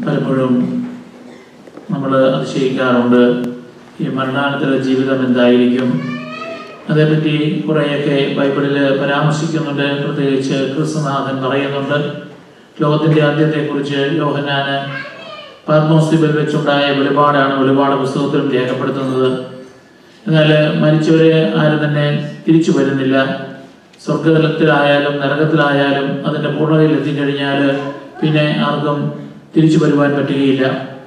പലപ്പോഴും നമ്മൾ അതിശയിക്കാറുണ്ട് ഈ മരണാനന്തര ജീവിതം എന്തായിരിക്കും അതേപ്പറ്റി കുറേയൊക്കെ ബൈബിളിൽ പരാമർശിക്കുന്നുണ്ട് പ്രത്യേകിച്ച് ക്രിസ്തുനാഥൻ പറയുന്നുണ്ട് ലോകത്തിൻ്റെ അന്ത്യത്തെക്കുറിച്ച് യോഹന്നാന് പത്മോസ്തിബിൽ വെച്ചുണ്ടായ വെളിപാടാണ് വെളിപാട് പുസ്തകത്തിലും രേഖപ്പെടുത്തുന്നത് എന്നാൽ മരിച്ചവരെ ആരും തന്നെ തിരിച്ചു വരുന്നില്ല സ്വർഗതലത്തിലായാലും നരകത്തിലായാലും അതിൻ്റെ പൂർണ്ണതയിൽ എത്തിക്കഴിഞ്ഞാൽ പിന്നെ ആർക്കും തിരിച്ചു വരുവാൻ പറ്റുകയില്ല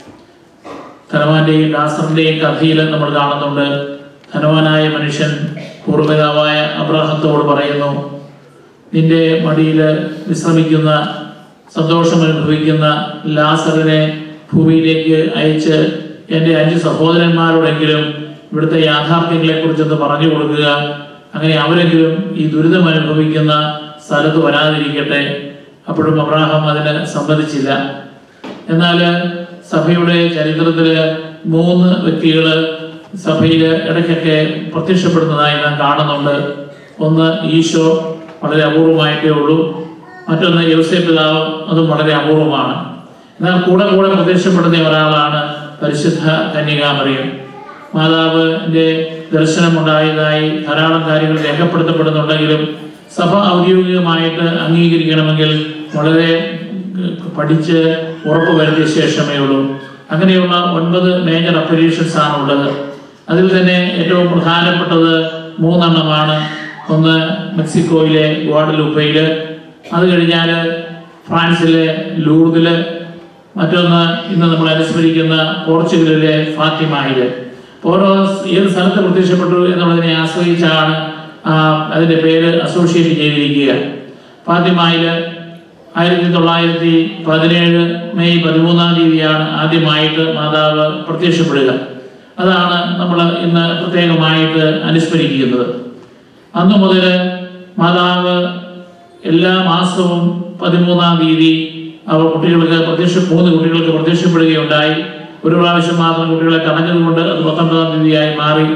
ധനവാന്റെയും ലാസറിന്റെയും കഥയിൽ നമ്മൾ കാണുന്നുണ്ട് ധനവാനായ മനുഷ്യൻ പൂർവ്വപിതാവായ അബ്രാഹത്തോട് പറയുന്നു നിന്റെ മടിയിൽ വിശ്രമിക്കുന്ന സന്തോഷം അനുഭവിക്കുന്ന ലാസറിനെ ഭൂമിയിലേക്ക് അയച്ച് എൻ്റെ അഞ്ച് സഹോദരന്മാരോടെങ്കിലും ഇവിടുത്തെ യാഥാർത്ഥ്യങ്ങളെ കുറിച്ചൊന്ന് പറഞ്ഞു കൊടുക്കുക അങ്ങനെ അവരെങ്കിലും ഈ ദുരിതം അനുഭവിക്കുന്ന സ്ഥലത്ത് വരാതിരിക്കട്ടെ അപ്പോഴും അബ്രാഹം അതിന് സമ്മതിച്ചില്ല എന്നാൽ സഭയുടെ ചരിത്രത്തിൽ മൂന്ന് വ്യക്തികൾ സഭയിൽ ഇടയ്ക്കൊക്കെ പ്രത്യക്ഷപ്പെടുന്നതായി നാം കാണുന്നുണ്ട് ഒന്ന് ഈശോ വളരെ അപൂർവമായിട്ടേ ഉള്ളൂ മറ്റൊന്ന് യോസേ പിതാവ് അതും വളരെ അപൂർവമാണ് എന്നാൽ കൂടെ കൂടെ പ്രത്യക്ഷപ്പെടുന്ന ഒരാളാണ് പരിശുദ്ധ കന്യകാമറിയം മാതാവിന്റെ ദർശനമുണ്ടായതായി ധാരാളം കാര്യങ്ങൾ രേഖപ്പെടുത്തപ്പെടുന്നുണ്ടെങ്കിലും സഭ ഔദ്യോഗികമായിട്ട് അംഗീകരിക്കണമെങ്കിൽ വളരെ പഠിച്ച് ഉറപ്പ് വരുത്തിയ ശേഷമേ ഉള്ളൂ അങ്ങനെയുള്ള ഒൻപത് മേജർ അപ്പരീഷൻസ് ആണ് ഉള്ളത് അതിൽ തന്നെ ഏറ്റവും പ്രധാനപ്പെട്ടത് മൂന്നെണ്ണമാണ് ഒന്ന് മെക്സിക്കോയിലെ ഗുവാഡലുപ്പയില് അത് കഴിഞ്ഞാൽ ഫ്രാൻസിലെ ലൂർദില് മറ്റൊന്ന് ഇന്ന് നമ്മൾ അനുസ്മരിക്കുന്ന പോർച്ചുഗലിലെ ഫാത്തിമയില് ഓരോ ഏത് സ്ഥലത്ത് പ്രത്യക്ഷപ്പെട്ടു എന്നുള്ളതിനെ ആശ്രയിച്ചാണ് ആ, അതിന്റെ പേര് അസോസിയേറ്റ് ചെയ്തിരിക്കുക ഫാത്തിമയില് ആയിരത്തി തൊള്ളായിരത്തി പതിനേഴ് മെയ് പതിമൂന്നാം തീയതിയാണ് ആദ്യമായിട്ട് മാതാവ് പ്രത്യക്ഷപ്പെടുക അതാണ് നമ്മൾ ഇന്ന് പ്രത്യേകമായിട്ട് അനുസ്മരിക്കുന്നത് അന്നു മുതൽ മാതാവ് എല്ലാ മാസവും പതിമൂന്നാം തീയതി അവർ കുട്ടികൾക്ക് പ്രത്യക്ഷ മൂന്ന് കുട്ടികൾക്ക് പ്രത്യക്ഷപ്പെടുകയുണ്ടായി ഒരു പ്രാവശ്യം മാത്രം കുട്ടികളെ തടഞ്ഞതുകൊണ്ട് അത് പത്തൊമ്പതാം തീയതിയായി മാറി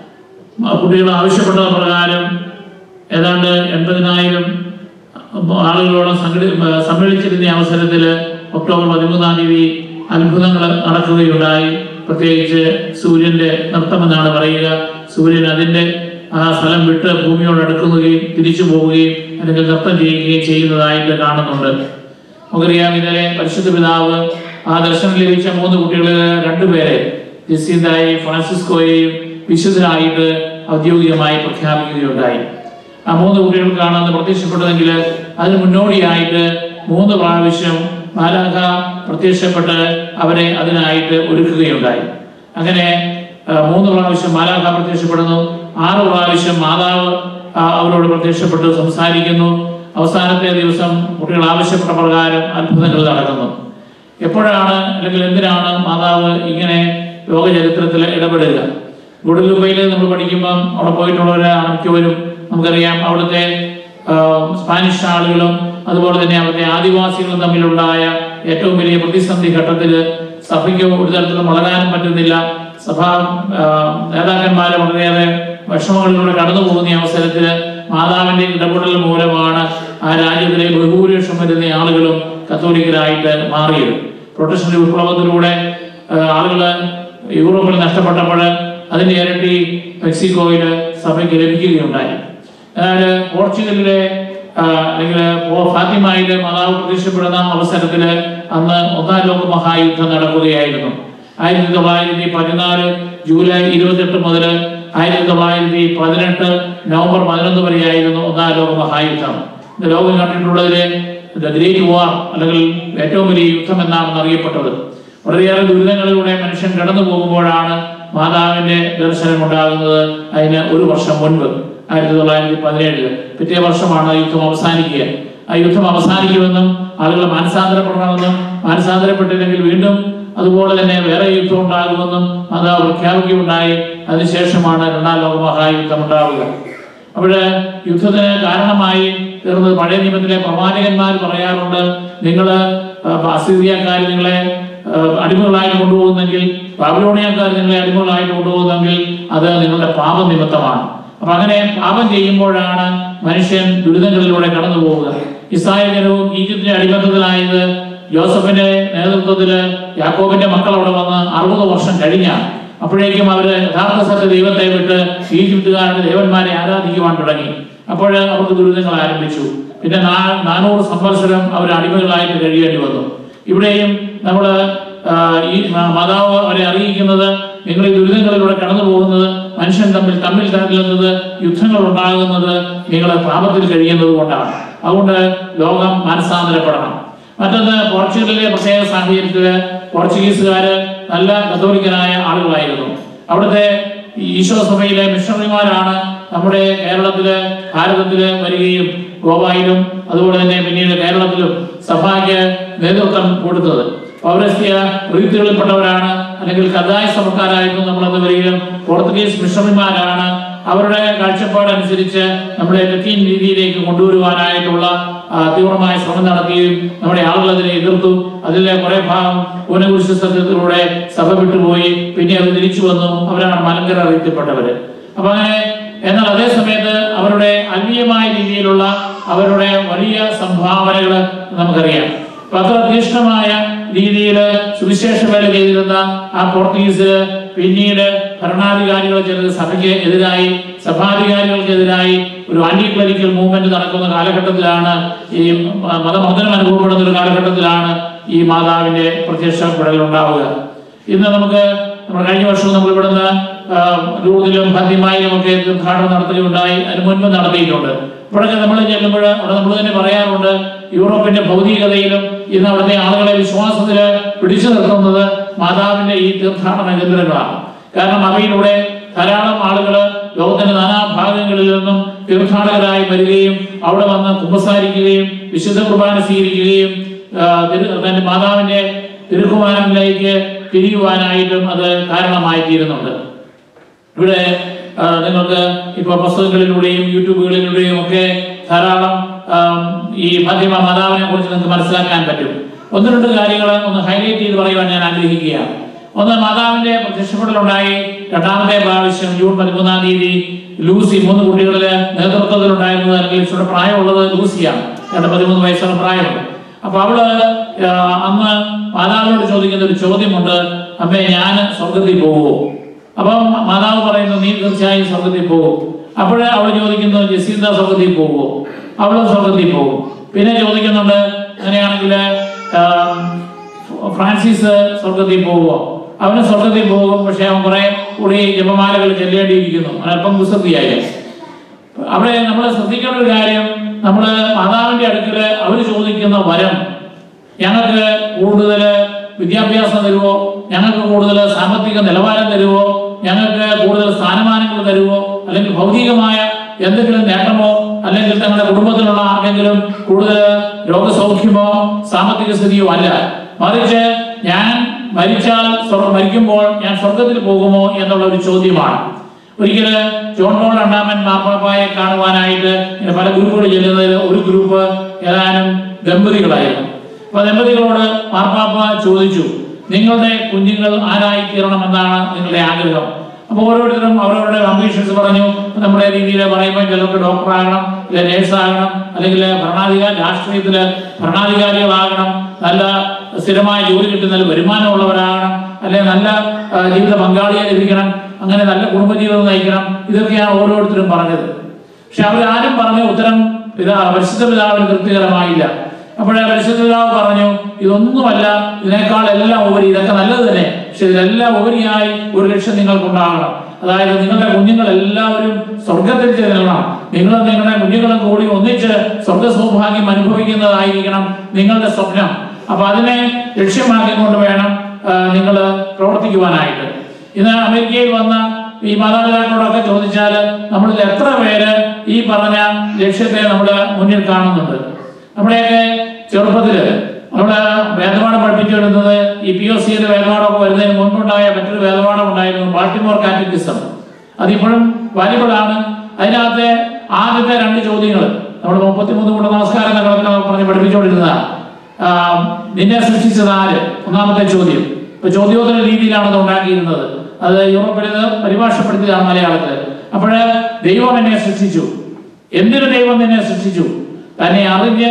ആ കുട്ടികൾ ആവശ്യപ്പെട്ട പ്രകാരം ഏതാണ്ട് എൺപതിനായിരം ആളുകളോളം സംഘടി സമ്മേളിച്ചിരുന്ന അവസരത്തിൽ ഒക്ടോബർ പതിമൂന്നാം തീയതി അത്ഭുതങ്ങൾ നടക്കുകയുണ്ടായി പ്രത്യേകിച്ച് സൂര്യന്റെ നൃത്തമെന്നാണ് പറയുക സൂര്യൻ അതിന്റെ ആ സ്ഥലം വിട്ട് ഭൂമിയോട് അടുക്കുകയും തിരിച്ചു പോവുകയും അല്ലെങ്കിൽ നൃത്തം ചെയ്യുകയും ചെയ്യുന്നതായിട്ട് കാണുന്നുണ്ട് നമുക്കറിയാം ഇന്നലെ പരിശുദ്ധ പിതാവ് ആ ദർശനം ലഭിച്ച മൂന്ന് കുട്ടികളിൽ രണ്ടുപേരെ ജസീന്തായെയും ഫ്രാൻസിസ്കോയെയും വിശുദ്ധരായിട്ട് ഔദ്യോഗികമായി പ്രഖ്യാപിക്കുകയുണ്ടായി ആ മൂന്ന് കുട്ടികൾക്കാണ് അന്ന് പ്രത്യക്ഷപ്പെട്ടതെങ്കിൽ അതിന് മുന്നോടിയായിട്ട് മൂന്ന് പ്രാവശ്യം മാലാഖ പ്രത്യക്ഷപ്പെട്ട് അവരെ അതിനായിട്ട് ഒരുക്കുകയുണ്ടായി അങ്ങനെ ആ, മൂന്ന് പ്രാവശ്യം മാലാഖ പ്രത്യക്ഷപ്പെടുന്നു ആറ് പ്രാവശ്യം മാതാവ് ആ, അവരോട് പ്രത്യക്ഷപ്പെട്ട് സംസാരിക്കുന്നു അവസാനത്തെ ദിവസം കുട്ടികൾ ആവശ്യപ്പെട്ട പ്രകാരം അത്ഭുതങ്ങൾ നടക്കുന്നു എപ്പോഴാണ് അല്ലെങ്കിൽ എന്തിനാണ് മാതാവ് ഇങ്ങനെ ലോക ചരിത്രത്തിൽ ഇടപെടുക ഗുഡലുബയിൽ നമ്മൾ പഠിക്കുമ്പം അവിടെ പോയിട്ടുള്ളവരാണ് മിക്കവരും നമുക്കറിയാം അവിടുത്തെ ആ, സ്പാനിഷ് ആളുകളും അതുപോലെ തന്നെ അവിടുത്തെ ആദിവാസികളും തമ്മിലുണ്ടായ ഏറ്റവും വലിയ പ്രതിസന്ധി ഘട്ടത്തിൽ സഭയ്ക്ക് ഒരു തരത്തിലും വളരാനും പറ്റുന്നില്ല സഭാ ആ, നേതാക്കന്മാരെ വളരെയേറെ വിഷമങ്ങളിലൂടെ കടന്നു പോകുന്ന ഈ അവസരത്തിൽ മാതാവിന്റെ ഇടപെടൽ മൂലമാണ് ആ രാജ്യത്തിലെ ബഹുഭൂരിപക്ഷം വരുന്ന ആളുകളും കത്തോലിക്കരായിട്ട് മാറിയത് പ്രൊട്ടസ്റ്റന്റ് വിപ്ലവത്തിലൂടെ ആ, ആളുകള് യൂറോപ്പിൽ നഷ്ടപ്പെട്ടപ്പോൾ അതിന്റെ ഇരട്ടി മെക്സിക്കോയില് സഭയ്ക്ക് ലഭിക്കുകയുണ്ടായി എന്നാൽ പോർച്ചുഗലിലെ ആ, അല്ലെങ്കിൽ പോ- ഫാത്തിമയിലെ മാതാവ് പ്രത്യക്ഷപ്പെടുന്ന അവസരത്തില് അന്ന് ഒന്നാം ലോക മഹായുദ്ധം നടക്കുകയായിരുന്നു ആയിരത്തി തൊള്ളായിരത്തി പതിനാല് ജൂലൈ ഇരുപത്തെട്ട് മുതൽ ആയിരത്തി തൊള്ളായിരത്തി പതിനെട്ട് നവംബർ പതിനൊന്ന് വരെയായിരുന്നു ഒന്നാം ലോക മഹായുദ്ധം ഇത് ലോകം കണ്ടിട്ടുള്ളതിലെ ദ ഗ്രേറ്റ് വാർ അല്ലെങ്കിൽ ഏറ്റവും വലിയ യുദ്ധം എന്നാണ് അറിയപ്പെട്ടത് വളരെയേറെ ദുരിതങ്ങളിലൂടെ മനുഷ്യൻ കടന്നു പോകുമ്പോഴാണ് മാതാവിന്റെ ദർശനം ഉണ്ടാകുന്നത് അതിന് ഒരു വർഷം മുൻപ് ആയിരത്തി തൊള്ളായിരത്തി പതിനേഴില് പിറ്റേ വർഷമാണ് ആ യുദ്ധം അവസാനിക്കുക ആ യുദ്ധം അവസാനിക്കുമെന്നും ആളുകൾ മാനസാന്തരപ്പെടണമെന്നും മാനസാന്തരപ്പെട്ടില്ലെങ്കിൽ വീണ്ടും അതുപോലെ തന്നെ വേറെ യുദ്ധം ഉണ്ടാകുമെന്നും മാതാവ് പ്രഖ്യാപിക്കുകയുണ്ടായി അതിനുശേഷമാണ് രണ്ടാം ലോക മഹായുദ്ധം ഉണ്ടാവുക അവിടെ യുദ്ധത്തിന് കാരണമായി തീർന്നത് പഴയ നിയമത്തിലെ പ്രവാചകന്മാർ പറയാറുണ്ട് നിങ്ങൾ അസീറിയക്കാർ നിങ്ങളെ ആ, അടിമകളായിട്ട് കൊണ്ടുപോകുന്നെങ്കിൽ ബാബിലോണിയക്കാർ നിങ്ങളെ അടിമകളായിട്ട് കൊണ്ടുപോകുന്നെങ്കിൽ അത് നിങ്ങളുടെ പാപനിമിത്തമാണ് അപ്പൊ അങ്ങനെ പാപം ചെയ്യുമ്പോഴാണ് മനുഷ്യൻ ദുരിതങ്ങളിലൂടെ കടന്നു പോവുക ഇസ്രായേൽ ജനവും ഈജിപ്തിന്റെ അടിമത്തത്തിലായത് ജോസഫിന്റെ നേതൃത്വത്തില് യാക്കോബിന്റെ മക്കൾ അവിടെ വന്ന് അറുപത് വർഷം കഴിഞ്ഞ അപ്പോഴേക്കും അവര് യഥാർത്ഥ സത്യ ദൈവത്തെ വിട്ട് ഈജിപ്തുകാരുടെ ദേവന്മാരെ ആരാധിക്കുവാൻ തുടങ്ങി അപ്പോൾ അവർക്ക് ദുരിതങ്ങൾ ആരംഭിച്ചു പിന്നെ നാ- നാനൂറ് സംവത്സരം അവർ അടിമകളായിട്ട് കഴിയേണ്ടി വന്നു ഇവിടെയും നമ്മൾ ഈ മ- മാതാവ് അവരെ അറിയിക്കുന്നത് നിങ്ങൾ ഈ ദുരിതങ്ങളിലൂടെ കടന്നു പോകുന്നത് മനുഷ്യൻ തമ്മിൽ തമ്മിൽ തമ്മിലുന്നത് യുദ്ധങ്ങൾ ഉണ്ടാകുന്നത് നിങ്ങൾ പാപത്തിൽ കഴിയുന്നത് കൊണ്ടാണ് അതുകൊണ്ട് ലോകം മനസ്സാന്തരപ്പെടണം മറ്റൊന്ന് പോർച്ചുഗലിലെ പ്രത്യേക സാഹചര്യത്തിൽ പോർച്ചുഗീസുകാര് നല്ല കത്തോലിക്കനായ ആളുകളായിരുന്നു അവിടുത്തെ ഈ ഈശോ സഭയിലെ മിഷണറിമാരാണ് നമ്മുടെ കേരളത്തില് ഭാരതത്തില് വരികയും ഗോവായിലും അതുപോലെ തന്നെ പിന്നീട് കേരളത്തിലും സഭയ്ക്ക് നേതൃത്വം കൊടുത്തത് പൗരസ്ത്യ റീതികളിൽപ്പെട്ടവരാണ് അല്ലെങ്കിൽ കഥായ സഭക്കാരായിരുന്നു നമ്മളെന്ന് വരികയും പോർത്തുഗീസ് മിഷണറിമാരാണ് അവരുടെ കാഴ്ചപ്പാടനുസരിച്ച് നമ്മുടെ ലത്തീൻ രീതിയിലേക്ക് കൊണ്ടുവരുവാനായിട്ടുള്ള ആ, തീവ്രമായ ശ്രമം നടത്തുകയും നമ്മുടെ ആളുകൾ അതിനെ എതിർത്തു അതിലെ കുറെ ഭാഗം ഊനകുരിശ സത്യത്തിലൂടെ സഭ വിട്ടുപോയി പിന്നെ അവർ തിരിച്ചു വന്നു അവരാണ് മലങ്കര അറിയപ്പെട്ടവര് അപ്പൊ അങ്ങനെ എന്നാൽ അതേ സമയത്ത് അവരുടെ ആത്മീയമായ രീതിയിലുള്ള അവരുടെ വലിയ സംഭാവനകൾ നമുക്കറിയാം അപ്പൊ അത്ര തീക്ഷ്ണമായ രീതിയിൽ സുവിശേഷ വേല ചെയ്തിരുന്ന ആ പോർട്ടുഗീസ് പിന്നീട് ഭരണാധികാരികൾ ചിലത് സഭയ്ക്ക് എതിരായി സഭാധികാരികൾക്കെതിരായി ഒരു ആന്റി ക്ലറിക്കൽ മൂവ്മെന്റ് നടക്കുന്ന കാലഘട്ടത്തിലാണ് ഈ മ- മതമർദ്ദനം അനുഭവപ്പെടുന്ന ഒരു കാലഘട്ടത്തിലാണ് ഈ മാതാവിന്റെ പ്രത്യക്ഷപ്പെടൽ ഉണ്ടാവുക ഇന്ന് നമുക്ക് നമ്മുടെ കഴിഞ്ഞ വർഷവും നമ്മൾ ഇവിടുന്ന് ആ, ലൂർദിലും ഫത്തിമായിലും ഒക്കെ തീർത്ഥാടനം നടത്തുകയുണ്ടായി അതിന് മുൻപ് നടത്തിയിട്ടുണ്ട് ഇവിടെയൊക്കെ നമ്മൾ ചെല്ലുമ്പോൾ അവിടെ നമ്മൾ തന്നെ പറയാറുണ്ട് യൂറോപ്പിന്റെ ഭൗതികതയിലും ഇന്ന് അവിടുത്തെ ആളുകളെ വിശ്വാസത്തിൽ പിടിച്ചു നിർത്തുന്നത് മാതാവിന്റെ ഈ തീർത്ഥാടന കേന്ദ്രങ്ങളാണ് കാരണം അവയിലൂടെ ധാരാളം ആളുകൾ ലോകത്തിന്റെ നാനാ ഭാഗങ്ങളിൽ നിന്നും തീർത്ഥാടകരായി വരികയും അവിടെ വന്ന് കുമ്പസാരിക്കുകയും വിശുദ്ധ കുർബാന സ്വീകരിക്കുകയും ആ, തിരു- തന്റെ മാതാവിന്റെ തിരുക്കുമാരനിലേക്ക് തിരിയുവാനായിട്ടും അത് കാരണമായി തീരുന്നുണ്ട് ഇവിടെ ആ, നിങ്ങൾക്ക് ഇപ്പൊ പുസ്തകങ്ങളിലൂടെയും യൂട്യൂബുകളിലൂടെയും ഒക്കെ ധാരാളം ആം, ഈ ഫാത്തിമ മാതാവിനെ കുറിച്ച് നിങ്ങൾക്ക് മനസ്സിലാക്കാൻ പറ്റും ഒന്ന് രണ്ട് കാര്യങ്ങൾ ഒന്ന് ഹൈലൈറ്റ് ചെയ്ത് പറയുവാൻ ഞാൻ ആഗ്രഹിക്കുകയാണ് ഒന്ന് മാതാവിന്റെ പ്രത്യക്ഷപ്പെടലുണ്ടായി രണ്ടാമത്തെ പ്രാവശ്യം ജൂൺ പതിമൂന്നാം തീയതി ലൂസി മൂന്ന് കുട്ടികളിലെ നേതൃത്വത്തിലുണ്ടായിരുന്നത് അല്ലെങ്കിൽ ഇച്ചിരി പ്രായമുള്ളത് ലൂസിയാണ് രണ്ട് പതിമൂന്ന് വയസ്സുള്ള പ്രായമുണ്ട് അപ്പൊ അവള് ആ, അന്ന് മാതാവിനോട് ചോദിക്കുന്ന ഒരു ചോദ്യമുണ്ട് അമ്മേ ഞാൻ സ്വർഗത്തിൽ പോവുമോ അപ്പം മാതാവ് പറയുന്നു നീ തീർച്ചയായും സ്വർഗത്തിൽ പോകും അപ്പോഴേ അവൾ ചോദിക്കുന്നു ജസീന്ത സ്വർഗത്തിൽ പോകുമോ അവളും സ്വർഗത്തിൽ പോകും പിന്നെ ചോദിക്കുന്നുണ്ട് അങ്ങനെയാണെങ്കിൽ ഫ്രാൻസിസ് സ്വർഗത്തിൽ പോകുമോ അവന് സ്വർഗത്തിൽ പോകും പക്ഷെ അവൻ കുറെ കൂടി ജപമാലകൾ ചെല്ലേണ്ടിയിരിക്കുന്നു അവൻ അല്പം കുസൃതിയായി അവിടെ നമ്മൾ ശ്രദ്ധിക്കേണ്ട ഒരു കാര്യം നമ്മൾ മാതാവിന്റെ അടുക്കല് അവർ ചോദിക്കുന്ന വരം ഞങ്ങൾക്ക് കൂടുതൽ വിദ്യാഭ്യാസം തരുമോ ഞങ്ങൾക്ക് കൂടുതൽ സാമ്പത്തിക നിലവാരം തരുമോ ഞങ്ങൾക്ക് കൂടുതൽ സ്ഥാനമാനങ്ങൾ തരുമോ അല്ലെങ്കിൽ ഭൗതികമായ എന്തെങ്കിലും നേട്ടമോ അല്ലെങ്കിൽ തങ്ങളുടെ കുടുംബത്തിലുള്ള ആർക്കെങ്കിലും കൂടുതൽ രോഗസൗഖ്യമോ സാമ്പത്തിക സ്ഥിതിയോ അല്ല മറിച്ച് ഞാൻ മരിച്ചാൽ സ്വർഗ മരിക്കുമ്പോൾ ഞാൻ സ്വർഗത്തിൽ പോകുമോ എന്നുള്ള ഒരു ചോദ്യമാണ് ഒരിക്കല് ജോൺ പോൾ രണ്ടാമൻ മാർപ്പാപ്പായെ കാണുവാനായിട്ട് ഇങ്ങനെ പല ഗ്രൂപ്പുകൾ ചെല്ലുന്നതിൽ ഒരു ഗ്രൂപ്പ് ഏതാനും ദമ്പതികളായിരുന്നു അപ്പൊ ദമ്പതികളോട് മാർപ്പാപ്പ ചോദിച്ചു നിങ്ങളുടെ കുഞ്ഞുങ്ങൾ ആരായി തീരണമെന്നാണ് നിങ്ങളുടെ ആഗ്രഹം അപ്പൊ ഓരോരുത്തരും അവരവരുടെ അംബീഷൻസ് പറഞ്ഞു നമ്മുടെ രീതിയിൽ പറയുമ്പോൾ ചിലർക്ക് ഡോക്ടർ ആകണം അല്ലെ നേഴ്സ് ആകണം അല്ലെങ്കിൽ ഭരണാധികാരി രാഷ്ട്രീയത്തില് ഭരണാധികാരികളാകണം നല്ല സ്ഥിരമായ ജോലി കിട്ടുന്ന വരുമാനമുള്ളവരാകണം അല്ലെ നല്ല ആ, ജീവിത പങ്കാളിയെ ലഭിക്കണം അങ്ങനെ നല്ല കുടുംബജീവിതം നയിക്കണം ഇതൊക്കെയാണ് ഓരോരുത്തരും പറഞ്ഞത് പക്ഷെ അവരാരും പറഞ്ഞ ഉത്തരം പിതാ പരിശുദ്ധ പിതാവിന് തൃപ്തികരമായില്ല അപ്പോഴേ പരിശുദ്ധ പിതാവ് പറഞ്ഞു ഇതൊന്നുമല്ല ഇതിനേക്കാൾ എല്ലാം ഉപരി ഇതൊക്കെ നല്ലത് തന്നെ പക്ഷെ ഇതിലെല്ലാം ഉപരിയായി ഒരു ലക്ഷ്യം നിങ്ങൾക്കുണ്ടാകണം അതായത് നിങ്ങളുടെ കുഞ്ഞുങ്ങൾ എല്ലാവരും സ്വർഗത്തിൽ ചെല്ലണം നിങ്ങളും നിങ്ങളുടെ കുഞ്ഞുങ്ങളും കൂടി ഒന്നിച്ച് സ്വർഗ സൗഭാഗ്യം അനുഭവിക്കുന്നതായിരിക്കണം നിങ്ങളുടെ സ്വപ്നം അപ്പൊ അതിനെ ലക്ഷ്യമാക്കിക്കൊണ്ട് വേണം നിങ്ങൾ പ്രവർത്തിക്കുവാനായിട്ട് ഇന്ന് അമേരിക്കയിൽ വന്ന ഈ മാതാപിതാക്കളോടൊക്കെ ചോദിച്ചാൽ നമ്മളിൽ എത്ര പേര് ഈ പറഞ്ഞ ലക്ഷ്യത്തെ നമ്മുടെ മുന്നിൽ കാണുന്നുണ്ട് നമ്മുടെയൊക്കെ ചെറുപ്പത്തില് നമ്മള് വേദപാഠം പഠിപ്പിച്ചു വരുന്നത് ഈ പി ഒ സിയുടെ വേദപാഠമൊക്കെ വരുന്നതിന് മുൻപുണ്ടായ മറ്റൊരു വേദപാഠം ഉണ്ടായിരുന്നു ബാൾട്ടിമോർ കാറ്റഗിസം അതിപ്പോഴും വാല്യബിൾ ആണ് അതിനകത്തെ ആദ്യത്തെ രണ്ട് ചോദ്യങ്ങൾ നമ്മൾ മുപ്പത്തിമൂന്ന് കൂടെ നമസ്കാരം എന്നൊക്കെ പറഞ്ഞ് പഠിപ്പിച്ചുകൊണ്ടിരുന്നതാണ് ആ, നിന്നെ സൃഷ്ടിച്ചത് ആര് ഒന്നാമത്തെ ചോദ്യം ഇപ്പൊ ചോദ്യോത്തര രീതിയിലാണ് അത് ഉണ്ടാക്കിയിരുന്നത് അത് യൂറോപ്പിൽ ഇത് പരിഭാഷപ്പെടുത്തിയതാണ് മലയാളത്തിൽ അപ്പോഴ് ദൈവം എന്നെ സൃഷ്ടിച്ചു എന്തിനു ദൈവം നിന്നെ സൃഷ്ടിച്ചു തന്നെ അറിഞ്ഞ്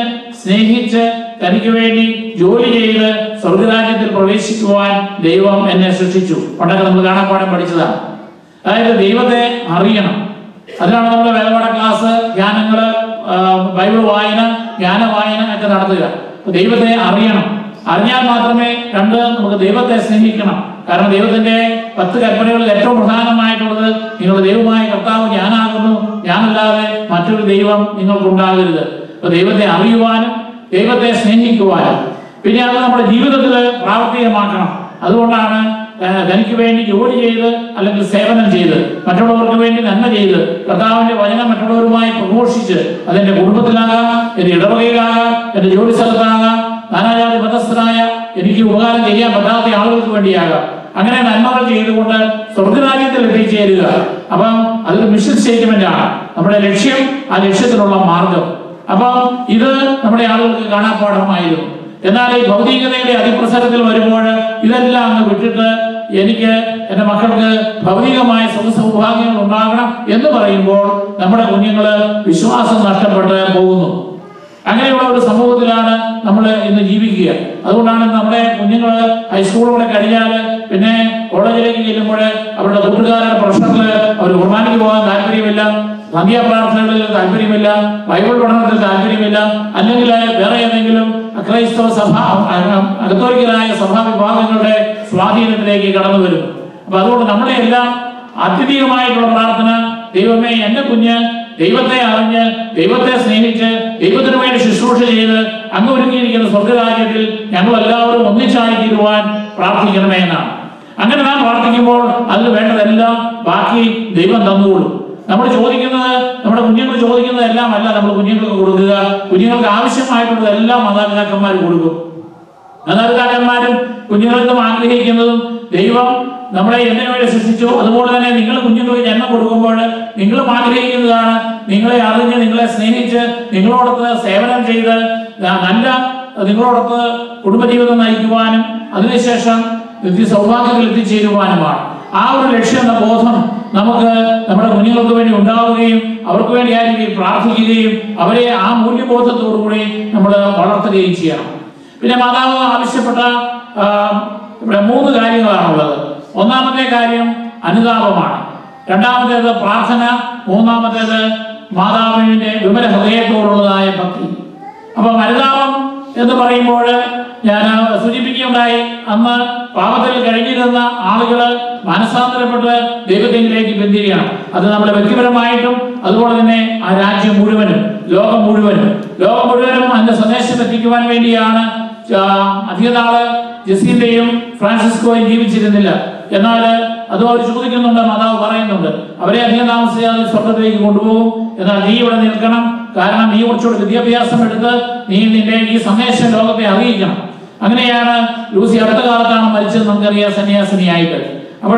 സ്നേഹിച്ച് തനിക്ക് വേണ്ടി ജോലി ചെയ്ത് സ്വർഗരാജ്യത്തിൽ പ്രവേശിക്കുവാൻ ദൈവം എന്നെ സൃഷ്ടിച്ചു പണ്ടൊക്കെ നമ്മൾ കാണാപ്പാടം പഠിച്ചതാണ് അതായത് ദൈവത്തെ അറിയണം അതിനാണ് നമ്മൾ വേലപാട ക്ലാസ് ധ്യാനങ്ങള് ആ, ബൈബിൾ വായന ജ്ഞാന വായന ഒക്കെ നടത്തുക അപ്പൊ ദൈവത്തെ അറിയണം അറിഞ്ഞാൽ മാത്രമേ രണ്ട് നമുക്ക് ദൈവത്തെ സ്നേഹിക്കണം കാരണം ദൈവത്തിന്റെ പത്ത് കൽപ്പനകളിൽ ഏറ്റവും പ്രധാനമായിട്ടുള്ളത് നിങ്ങളുടെ ദൈവമായ കർത്താവ് ഞാനാകുന്നു ഞാനല്ലാതെ മറ്റൊരു ദൈവം നിങ്ങൾക്കുണ്ടാകരുത് അപ്പൊ ദൈവത്തെ അറിയുവാനും ദൈവത്തെ സ്നേഹിക്കുവാനും പിന്നെ അത് നമ്മുടെ ജീവിതത്തിൽ പ്രാവർത്തികമാക്കണം അതുകൊണ്ടാണ് ആ, തനിക്ക് വേണ്ടി ജോലി ചെയ്ത് അല്ലെങ്കിൽ സേവനം ചെയ്ത് മറ്റുള്ളവർക്ക് വേണ്ടി നന്മ ചെയ്ത് കർത്താവിന്റെ വചനം മറ്റുള്ളവരുമായി പ്രഘോഷിച്ച് അതെന്റെ കുടുംബത്തിലാകാം എന്റെ ഇടവകയിലാകാം എന്റെ ജോലി സ്ഥലത്താകാം നാനാജാതി മതസ്ഥനായ എനിക്ക് ഉപകാരം ചെയ്യാൻ പറ്റാത്ത ആളുകൾക്ക് വേണ്ടിയാകാം അങ്ങനെ നന്മകൾ ചെയ്തുകൊണ്ട് സ്വർഗരാജ്യത്തിൽ എത്തിച്ചേരുക അപ്പം അതൊരു മിഷൻ സ്റ്റേറ്റ്മെന്റ് ആണ് നമ്മുടെ ലക്ഷ്യം ആ ലക്ഷ്യത്തിനുള്ള മാർഗം അപ്പം ഇത് നമ്മുടെ ആളുകൾക്ക് കാണാപ്പാഠമായിരുന്നു എന്നാൽ ഈ ഭൗതികതയുടെ അതിപ്രസരത്തിൽ വരുമ്പോൾ ഇതെല്ലാം അങ്ങ് വിട്ടിട്ട് എനിക്ക് എൻ്റെ മക്കൾക്ക് ഭൗതികമായ സുഖ സൗഭാഗ്യങ്ങൾ ഉണ്ടാകണം എന്ന് പറയുമ്പോൾ നമ്മുടെ കുഞ്ഞുങ്ങള് വിശ്വാസം നഷ്ടപ്പെട്ട് പോകുന്നു അങ്ങനെയുള്ള ഒരു സമൂഹത്തിലാണ് നമ്മൾ ഇന്ന് ജീവിക്കുക അതുകൊണ്ടാണ് നമ്മുടെ കുഞ്ഞുങ്ങൾ ഹൈസ്കൂളുകളെ കഴിഞ്ഞാൽ പിന്നെ കോളേജിലേക്ക് ചെല്ലുമ്പോൾ അവരുടെ കൂട്ടുകാരുടെ പ്രശ്നത്തിൽ അവർ കുർബാനയ്ക്ക് പോകാൻ താല്പര്യമില്ല സന്ധ്യാപ്രാർത്ഥനകളിൽ താല്പര്യമില്ല ബൈബിൾ പഠനത്തിൽ താല്പര്യമില്ല അല്ലെങ്കിൽ വേറെ ഏതെങ്കിലും അക്രൈസ്തവ സഭ അകത്തോരിക്കലായ സഭാ വിഭാഗങ്ങളുടെ സ്വാധീനത്തിലേക്ക് കടന്നു വരും അപ്പൊ അതുകൊണ്ട് നമ്മളെ എല്ലാം അത്യധികമായിട്ടുള്ള പ്രാർത്ഥന ദൈവമേ എന്റെ കുഞ്ഞ് ദൈവത്തെ അറിഞ്ഞ് ദൈവത്തെ സ്നേഹിച്ച് ദൈവത്തിന് വേണ്ടി ശുശ്രൂഷ ചെയ്ത് അങ്ങ് ഒരുങ്ങിയിരിക്കുന്ന സ്വർഗരാജ്യത്തിൽ ഞങ്ങൾ എല്ലാവരും ഒന്നിച്ചായി തീരുവാൻ പ്രാർത്ഥിക്കണമേ എന്നാണ് അങ്ങനെ നാം പ്രാർത്ഥിക്കുമ്പോൾ അതിന് വേണ്ടതെല്ലാം ബാക്കി ദൈവം തന്നുകൊള്ളും നമ്മൾ ചോദിക്കുന്നത് നമ്മുടെ കുഞ്ഞുങ്ങൾ ചോദിക്കുന്നതെല്ലാം അല്ല നമ്മൾ കുഞ്ഞുങ്ങൾക്ക് കൊടുക്കുക കുഞ്ഞുങ്ങൾക്ക് ആവശ്യമായിട്ടുള്ളതെല്ലാം മാതാപിതാക്കന്മാർ കൊടുക്കും മാതാപിതാക്കന്മാരും കുഞ്ഞുങ്ങൾക്കും ആഗ്രഹിക്കുന്നതും ദൈവം നമ്മളെ എന്നെ വേണ്ടി സൃഷ്ടിച്ചു അതുപോലെ തന്നെ നിങ്ങൾ കുഞ്ഞുങ്ങൾക്ക് ജന്മം കൊടുക്കുമ്പോൾ നിങ്ങളും ആഗ്രഹിക്കുന്നതാണ് നിങ്ങളെ അറിഞ്ഞ് നിങ്ങളെ സ്നേഹിച്ച് നിങ്ങളോടൊത്ത് സേവനം ചെയ്ത് ന- നല്ല നിങ്ങളോടൊത്ത് കുടുംബജീവിതം നയിക്കുവാനും അതിനുശേഷം നിത്യ സൗഭാഗ്യത്തിൽ എത്തിച്ചേരുവാനുമാണ് ആ ഒരു ലക്ഷ്യം എന്ന ബോധം നമുക്ക് നമ്മുടെ കുഞ്ഞുങ്ങൾക്ക് വേണ്ടി ഉണ്ടാവുകയും അവർക്ക് വേണ്ടി ആയിരിക്കും പ്രാർത്ഥിക്കുകയും അവരെ ആ മൂല്യബോധത്തോടു കൂടി നമ്മൾ വളർത്തുകയും ചെയ്യണം പിന്നെ മാതാവ് ആവശ്യപ്പെട്ട ആ, ഇവിടെ മൂന്ന് കാര്യങ്ങളാണുള്ളത് ഒന്നാമത്തെ കാര്യം അനുതാപമാണ് രണ്ടാമത്തേത് പ്രാർത്ഥന മൂന്നാമത്തേത് മാതാവിന്റെ വിമല ഹൃദയത്തോടുള്ളതായ ഭക്തി അപ്പൊ അനുതാപം എന്ന് പറയുമ്പോൾ ഞാൻ സൂചിപ്പിക്കുകയുണ്ടായി അന്ന് പാപത്തിൽ കഴിഞ്ഞിരുന്ന ആളുകള് മനസ്സാന്തരപ്പെട്ട് ദൈവത്തിലേക്ക് ബന്ധിരിക്കണം അത് നമ്മുടെ വ്യക്തിപരമായിട്ടും അതുപോലെ തന്നെ ആ രാജ്യം മുഴുവനും ലോകം മുഴുവനും ലോകം മുഴുവനും അതിന്റെ സന്ദേശം എത്തിക്കുവാൻ വേണ്ടിയാണ് ആ, അധികനാള് ജസീന്റെയും ഫ്രാൻസിസ്കോയും ജീവിച്ചിരുന്നില്ല എന്നാൽ അത് അവർ ചോദിക്കുന്നുണ്ട് മാതാവ് പറയുന്നുണ്ട് അവരെ അധികം താമസിയാതെ സ്വർഗത്തിലേക്ക് കൊണ്ടുപോകും എന്നാൽ നീ ഇവിടെ നിൽക്കണം കാരണം നീ കുറച്ചുകൂടി വിദ്യാഭ്യാസം എടുത്ത് നീ നിന്റെ ഈ സന്ദേശം ലോകത്തെ അറിയിക്കണം അങ്ങനെയാണ് ലൂസി അടുത്ത കാലത്താണ് മരിച്ചത് നമുക്കറിയാം സന്യാസിനിയായിട്ട് അപ്പോൾ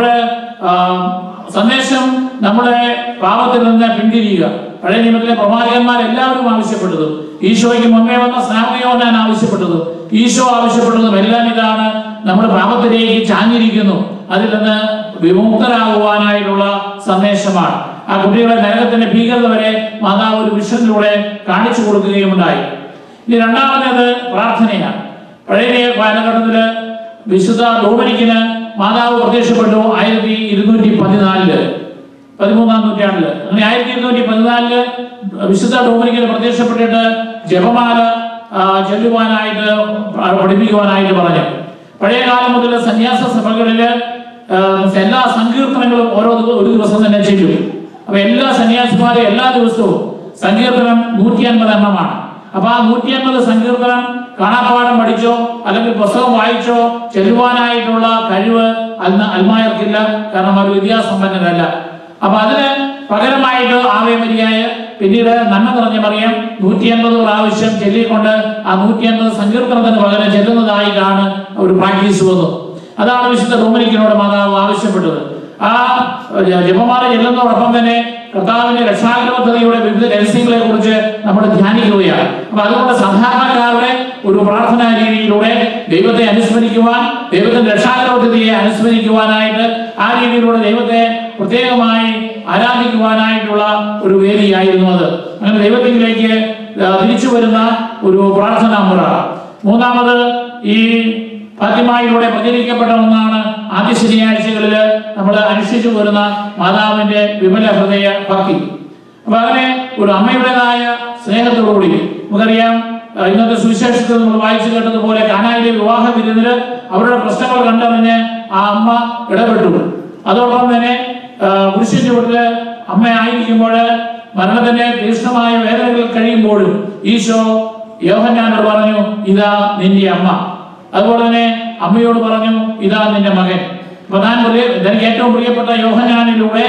സന്ദേശം നമ്മുടെ പാപത്തിൽ നിന്ന് പിന്തിരിയുക പഴയ നിയമത്തിലെ പ്രവാചകന്മാർ എല്ലാവരും ആവശ്യപ്പെട്ടതും ഈശോയ്ക്ക് മുന്നേ വന്ന സ്നാമയോനാൻ ആവശ്യപ്പെട്ടതും ഈശോ ആവശ്യപ്പെട്ടതും എല്ലാം ഇതാണ് നമ്മൾ പാപത്തിലേക്ക് ചാഞ്ഞിരിക്കുന്നു അതിൽ നിന്ന് വിമുക്തരാകുവാനായിട്ടുള്ള സന്ദേശമാണ് ആ കുട്ടികളെ നരകത്തിന്റെ ഭീകരത വരെ മാതാവ് ഒരു വിഷനിലൂടെ കാണിച്ചു കൊടുക്കുകയുണ്ടായി ഇനി രണ്ടാമത്തേത് പ്രാർത്ഥനയാണ് പഴയ നിയമ കാലഘട്ടത്തില് വിശുദ്ധ ഡോമനിക്കിന് മാതാവ് പ്രത്യക്ഷപ്പെട്ടു ആയിരത്തി ഇരുന്നൂറ്റി പതിനാലില് പതിമൂന്നാം നൂറ്റാണ്ടില് അങ്ങനെ ആയിരത്തി ഇരുന്നൂറ്റി പതിനാലില് വിശുദ്ധ ഡോമനിക്കിന് പ്രത്യക്ഷപ്പെട്ടിട്ട് ജപമാല ആ, ചൊല്ലുവാനായിട്ട് പ- പഠിപ്പിക്കുവാനായിട്ട് പറഞ്ഞു പഴയ കാലം മുതൽ സന്യാസ സഭകളില് ആ, എല്ലാ സങ്കീർത്തനങ്ങളും ഓരോ ദിവ- ഒരു ദിവസം തന്നെ ചെല്ലും അപ്പൊ എല്ലാ സന്യാസിമാരും എല്ലാ ദിവസവും സങ്കീർത്തനം നൂറ്റി അൻപത് എണ്ണമാണ് അപ്പൊ ആ നൂറ്റി അൻപത് സങ്കീർത്തനം കാണാപ്പാഠം പഠിച്ചോ അല്ലെങ്കിൽ പുസ്തകം വായിച്ചോ ചെല്ലുവാനായിട്ടുള്ള കഴിവ് അന്ന് അൽമായർക്കില്ല കാരണം അവർ വിദ്യാസമ്പന്നരല്ല അപ്പൊ അതിന് പകരമായിട്ട് ആവേ മരിയായ പിന്നീട് നന്മ നിറഞ്ഞ മറിയം നൂറ്റി അൻപത് പ്രാവശ്യം ചെല്ലിക്കൊണ്ട് ആ നൂറ്റി അൻപത് സങ്കീർത്തനത്തിന് പകരം ചെല്ലുന്നതായിട്ടാണ് ഒരു പ്രാക്ടീസ് വന്നു അതാണ് വിശുദ്ധ ഡൊമിനിക്കിനോട് മാതാവ് ആവശ്യപ്പെട്ടത് ആ ജ- ജപമാല ചെല്ലുന്നതോടൊപ്പം തന്നെ കർത്താവിന്റെ രക്ഷാകര പദ്ധതിയുടെ വിവിധ രഹസ്യങ്ങളെ കുറിച്ച് നമ്മൾ ധ്യാനിക്കുകയാണ് അപ്പൊ അതുകൊണ്ട് സാധാരണക്കാരുടെ ഒരു പ്രാർത്ഥനാ രീതിയിലൂടെ ദൈവത്തെ അനുസ്മരിക്കുവാൻ ദൈവത്തിന്റെ രക്ഷാകര പദ്ധതിയെ അനുസ്മരിക്കുവാനായിട്ട് ആ രീതിയിലൂടെ ദൈവത്തെ പ്രത്യേകമായി ആരാധിക്കുവാനായിട്ടുള്ള ഒരു വേദിയായിരുന്നു അത് അങ്ങനെ ദൈവത്തിലേക്ക് ആ, തിരിച്ചു വരുന്ന ഒരു പ്രാർത്ഥനാ മുറ മൂന്നാമത് ഈ ഫാത്തിമായിലൂടെ പ്രചരിക്കപ്പെട്ട ഒന്നാണ് ആദ്യ ശനിയാഴ്ചകളിൽ നമ്മൾ അനുഷ്ഠിച്ചു വരുന്ന മാതാവിന്റെ വിമല ഹൃദയ ഭക്തി അപ്പൊ അങ്ങനെ ഒരു അമ്മയുടേതായ സ്നേഹത്തോടുകൂടി നമുക്കറിയാം ആ, ഇന്നത്തെ സുവിശേഷത്തിൽ നമ്മൾ വായിച്ചു കേട്ടതുപോലെ കാനായിലെ വിവാഹ വിരുന്നില് അവരുടെ പ്രശ്നങ്ങൾ കണ്ടറിഞ്ഞ് ആ അമ്മ ഇടപെട്ടു അതോടൊപ്പം തന്നെ ആ, പുരുഷൻ ചുവട്ടില് അമ്മ ആയിരിക്കുമ്പോൾ മരണത്തിന്റെ തീക്ഷ്ണമായ വേദനകൾ കഴിയുമ്പോഴും ഈശോ യോഹന്നാനോട് പറഞ്ഞു ഇതാ നിന്റെ അമ്മ അതുപോലെ തന്നെ അമ്മയോട് പറഞ്ഞു ഇതാ നിന്റെ മകൻ അപ്പൊ ഞാൻ പ്രിയ എനിക്ക് ഏറ്റവും പ്രിയപ്പെട്ട യോഹന്നാനിലൂടെ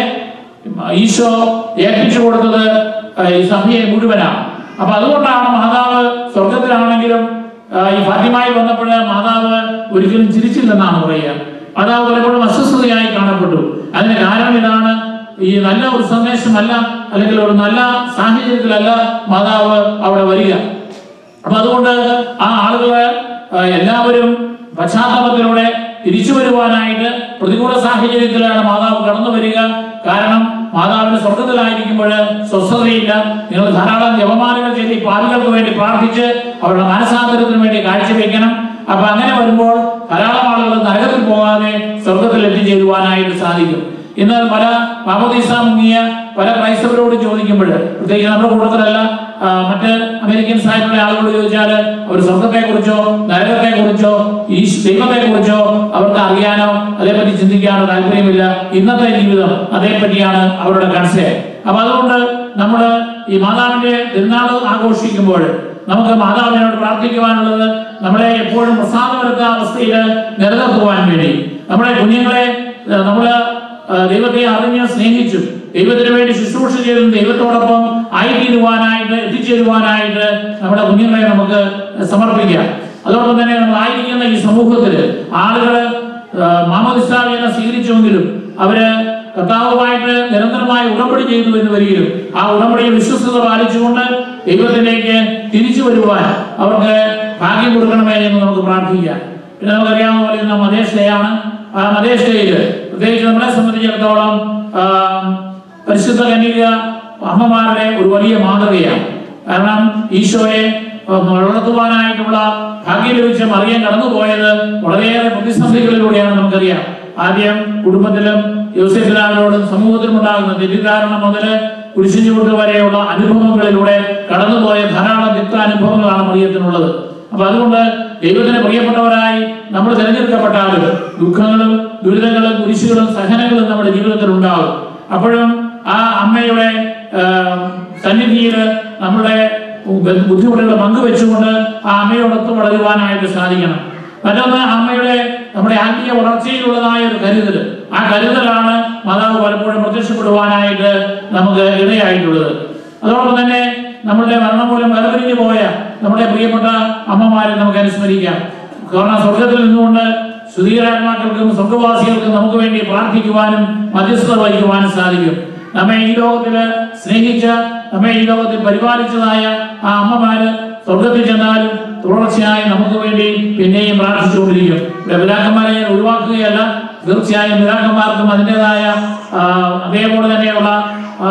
ഈശോ ഏൽപ്പിച്ചു കൊടുത്തത് ആ, ഈ സഭയെ മുഴുവനാണ് അപ്പൊ അതുകൊണ്ടാണ് മാതാവ് സ്വർഗത്തിലാണെങ്കിലും ആ, ഈ ഫാത്തിമായി വന്നപ്പോൾ മാതാവ് ഒരിക്കലും ചിരിച്ചില്ലെന്നാണ് പറയുക മാതാവ് പലപ്പോഴും അസ്വസ്ഥതയായി കാണപ്പെട്ടു അതിന് കാരണം ഇതാണ് ഈ നല്ല ഒരു സന്ദേശമല്ല അല്ലെങ്കിൽ ഒരു നല്ല സാഹചര്യത്തിലല്ല മാതാവ് അവിടെ വരിക അപ്പൊ അതുകൊണ്ട് ആ ആളുകള് ആ, എല്ലാവരും പശ്ചാത്തലത്തിലൂടെ തിരിച്ചു വരുവാനായിട്ട് പ്രതികൂല സാഹചര്യത്തിലാണ് മാതാവ് കടന്നു വരിക കാരണം മാതാവിന് സ്വർഗത്തിലായിരിക്കുമ്പോൾ സ്വസ്ഥതയില്ല നിങ്ങൾ ധാരാളം ജപമാലകൾ ചെയ്ത് ഈ പാപികൾക്ക് വേണ്ടി പ്രാർത്ഥിച്ച് അവരുടെ മാനസാന്തരത്തിന് വേണ്ടി കാഴ്ചവെക്കണം അപ്പൊ അങ്ങനെ വരുമ്പോൾ ധാരാളം ആളുകൾ നരകത്തിൽ പോകാതെ സ്വർഗത്തിൽ എത്തിച്ചേരുവാനായിട്ട് സാധിക്കും ഇന്ന് പല മാമോദീസ മുങ്ങിയ പല ക്രൈസ്തവരോട് ചോദിക്കുമ്പോൾ പ്രത്യേകിച്ച് നമ്മുടെ കൂട്ടത്തിലല്ല ആ, മറ്റ് അമേരിക്കൻസ് ആയിട്ടുള്ള ആളുകളോട് ചോദിച്ചാൽ അവർ സ്വർഗത്തെ കുറിച്ചോ നരകത്തെ കുറിച്ചോ ഈ ദൈവത്തെ കുറിച്ചോ അവർക്ക് അറിയാനോ അതേപറ്റി ചിന്തിക്കാനോ താല്പര്യമില്ല ഇന്നത്തെ ജീവിതം അതേപറ്റിയാണ് അവരുടെ കൺസേൺ അപ്പൊ അതുകൊണ്ട് നമ്മൾ ഈ മാതാവിന്റെ തിരുനാൾ ആഘോഷിക്കുമ്പോൾ നമുക്ക് മാതാവിനോട് പ്രാർത്ഥിക്കുവാനുള്ളത് നമ്മളെ എപ്പോഴും പ്രസാദപരത്ത അവസ്ഥയിൽ നിലനിർത്തുവാൻ വേണ്ടി നമ്മുടെ കുഞ്ഞുങ്ങളെ ഏഹ്, നമ്മള് ഏഹ്, ദൈവത്തെ അറിഞ്ഞ് സ്നേഹിച്ചു ദൈവത്തിന് വേണ്ടി ശുശ്രൂഷ ചെയ്ത് ദൈവത്തോടൊപ്പം ആയിത്തീരുവാനായിട്ട് എത്തിച്ചേരുവാനായിട്ട് നമ്മുടെ കുഞ്ഞുങ്ങളെ നമുക്ക് സമർപ്പിക്കാം അതോടൊപ്പം തന്നെ നമ്മൾ ആയിരിക്കുന്ന ഈ സമൂഹത്തിൽ ആളുകൾ മാമോദിസ്ഥാവിനെ സ്വീകരിച്ചുവെങ്കിലും അവര് കർത്താവുമായിട്ട് നിരന്തരമായ ഉടമ്പടി ചെയ്തു എന്ന് വരികയും ആ ഉടമ്പടിയിൽ വിശ്വസ്തത പാലിച്ചുകൊണ്ട് ദൈവത്തിലേക്ക് തിരിച്ചു വരുവാൻ അവർക്ക് ഭാഗ്യം കൊടുക്കണമേ എന്ന് നമുക്ക് പ്രാർത്ഥിക്കാം പിന്നെ നമുക്കറിയാവുന്ന പോലെ ഇന്ന് മതേഷ് ഡേ ആണ് ആ മതേഷ് ഡേയിൽ പ്രത്യേകിച്ച് നമ്മളെ സംബന്ധിച്ചിടത്തോളം ആ, പരിശുദ്ധ കന്യക അമ്മമാരുടെ ഒരു വലിയ മാതൃകയാണ് കാരണം ഈശോയെ ആ, വളർത്തുവാനായിട്ടുള്ള ഭാഗ്യം ലഭിച്ച മറിയം കടന്നുപോയത് വളരെയേറെ പ്രതിസന്ധികളിലൂടെയാണ് നമുക്കറിയാം ആദ്യം കുടുംബത്തിലും യോസേഫിലാവിനോടും സമൂഹത്തിലും ഉണ്ടാകുന്ന തെറ്റിദ്ധാരണ മുതൽ കുരിശിഞ്ഞുകൊണ്ട് വരെയുള്ള അനുഭവങ്ങളിലൂടെ കടന്നുപോയ ധാരാളം തിക്ത അനുഭവങ്ങളാണ് മറിയത്തിനുള്ളത് അപ്പൊ അതുകൊണ്ട് ദൈവത്തിന് പ്രിയപ്പെട്ടവരായി നമ്മൾ തിരഞ്ഞെടുക്കപ്പെട്ടാലും ദുഃഖങ്ങളും ദുരിതങ്ങളും കുരിശുകളും സഹനങ്ങളും നമ്മുടെ ജീവിതത്തിൽ ഉണ്ടാകും അപ്പോഴും ആ അമ്മയുടെ ആ, സന്നിധിയിൽ നമ്മുടെ ബുദ്ധിമുട്ടുകൾ പങ്കുവെച്ചുകൊണ്ട് ആ അമ്മയോടൊത്ത് വളരുവാനായിട്ട് സാധിക്കണം മറ്റൊന്ന് അമ്മയുടെ നമ്മുടെ ആത്മീയ വളർച്ചയിലുള്ളതായ ഒരു കരുതൽ ആ കരുതലാണ് മാതാവ് പലപ്പോഴും പ്രത്യക്ഷപ്പെടുവാനായിട്ട് നമുക്ക് ഇടയായിട്ടുള്ളത് അതോടൊപ്പം തന്നെ നമ്മുടെ മരണം മൂലം വേർപിരിഞ്ഞു പോയ നമ്മുടെ പ്രിയപ്പെട്ട അമ്മമാരെ നമുക്ക് അനുസ്മരിക്കാം കാരണം സ്വർഗത്തിൽ നിന്നുകൊണ്ട് സുധീരാത്മാക്കൾക്കും സ്വർഗവാസികൾക്കും നമുക്ക് വേണ്ടി പ്രാർത്ഥിക്കുവാനും മധ്യസ്ഥത വഹിക്കുവാനും സാധിക്കും നമ്മെ ഈ ലോകത്തില് സ്നേഹിച്ച നമ്മെ ഈ ലോകത്തിൽ പരിപാലിച്ചതായ ആ അമ്മമാര് സ്വർഗത്തിൽ ചെന്നാലും തുടർച്ചയായി നമുക്ക് വേണ്ടി പിന്നെയും പ്രാർത്ഥിച്ചുകൊണ്ടിരിക്കും ഇവിടെ പിതാക്കന്മാരെ ഞാൻ ഒഴിവാക്കുകയല്ല തീർച്ചയായും പിതാക്കന്മാർക്കും അതിൻ്റെതായ ആ, അതേപോലെ തന്നെയുള്ള ആ,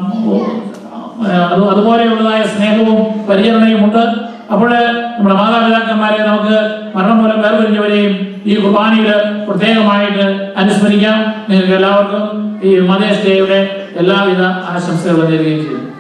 അത് അതുപോലെയുള്ളതായ സ്നേഹവും പരിചരണയും ഉണ്ട് അപ്പോൾ നമ്മുടെ മാതാപിതാക്കന്മാരെ നമുക്ക് മരണം മൂലം വേർപിരിഞ്ഞവരെയും ഈ കുർബാനയിൽ പ്രത്യേകമായിട്ട് അനുസ്മരിക്കാം നിങ്ങൾക്ക് എല്ലാവർക്കും ഈ മതേഷ് ഡേയുടെ എല്ലാവിധ ആശംസകളും നേരുകയും ചെയ്യും